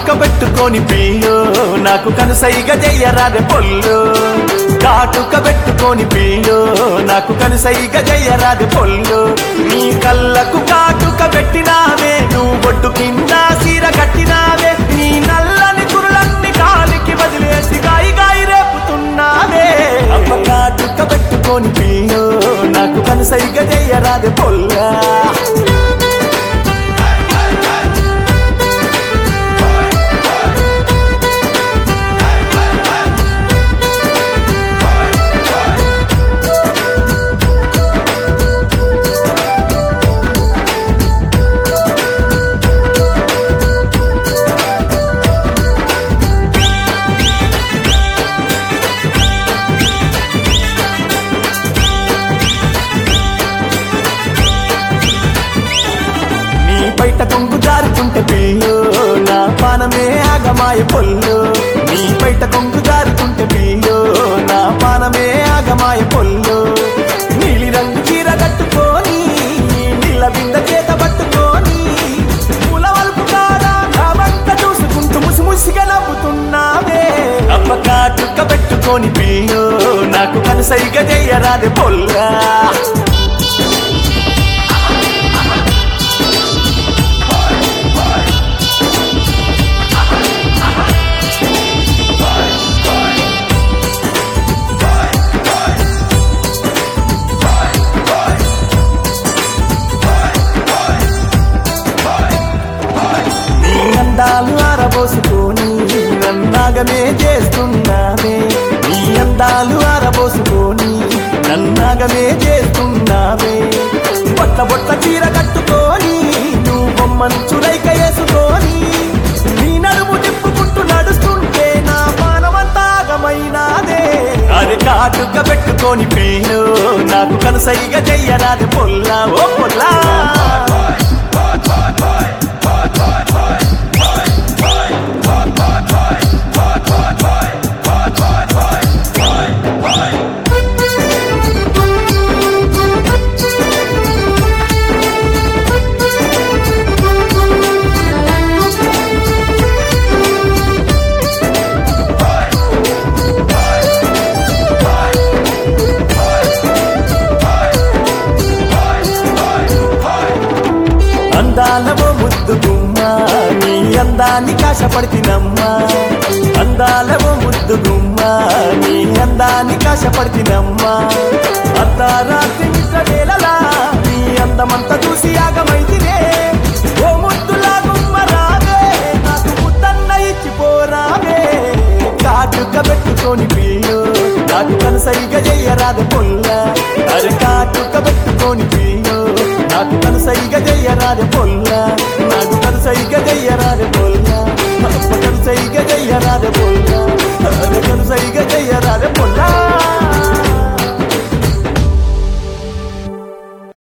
కాటుక పెట్టుకొని పిల్లు నాకు కనుసైగ చెయ్యరాదే పొల్లు కాటుక పెట్టుకొని పిల్లు నాకు కనుసైగ చెయ్యరాదే పొల్లు నీ కళ్ళకు కాటుక పెట్టినావే నువ్వు బొట్టు కింద సీర కట్టినావే నీ నల్లని కురులన్నీ కాలికి వదిలేసి గాయి గాయి రేపుతున్నావే అమ్మ కాటుక పెట్టుకొని పిల్లు నాకు కనుసైగ చెయ్యరాదే పొల్లా నీ బయట కొంగు జారుకుంటే పిల్లు నా పానమే ఆగమాయ పొల్లు నీ బయట కొంగు జారుకుంటే పిల్లు నా పానమే ఆగమాయ పొల్లు నీలి రంగు చీర కట్టుకొని నీళ్ళ బింద చేత పట్టుకొని పూల వలుపు కాడా నా వంక చూసుకుంటూ ముసి ముసిగా నవ్వుతున్నావే అమ్మ కాటుక పెట్టుకొని పిల్లు నాకు కనుసైగా చెయ్యరాదే పొల్లా నీ అందాలు ఆరబోసుకొని నన్నాగమే చేస్తున్నావే నీ అందాలు ఆరబోసుకొని నన్నాగమే చేస్తున్నావే బొట్ల బొట్ల చీర కట్టుకొని నువ్వు బొమ్మను చురైక వేసుకొని నీ నడుము తిప్పుకుంటూ నడుస్తుంటే నా మానవంతాగమైనాదే అది కాటుక పెట్టుకొని పేరు నాకు కనసైగా చెయ్యరాది పొల్లా ఓ పొల్లా అందాలవో ముద్దు గుమ్మ నీ అందాన్ని కాశపడితినమ్మా అందాలవో ముద్దు గుమ్మ నీ అందాన్ని కాశపడితినమ్మా అర్ధరాత్రి నిద్ర వేళలా నీ అందమంతా చూసి ఆగమైతినే ఓ ముద్దులా గుమ్మ రావే నాకు ముద్దన్న ఇచ్చిపోరావే కాటుక పెట్టుకొని పిల్లు నాకు కనసైగా చెయ్యరాదు పొల్ల అరే కాటుక పెట్టుకొని పిల్లు నాకు కనసైగా చెయ్యరాదు పొల్ల నాకు కనసైగా చెయ్యరాదు పొల్ల కనసైగా చెయ్యరాదు పొల్ల కనసైగా చెయ్యరాదు పొల్ల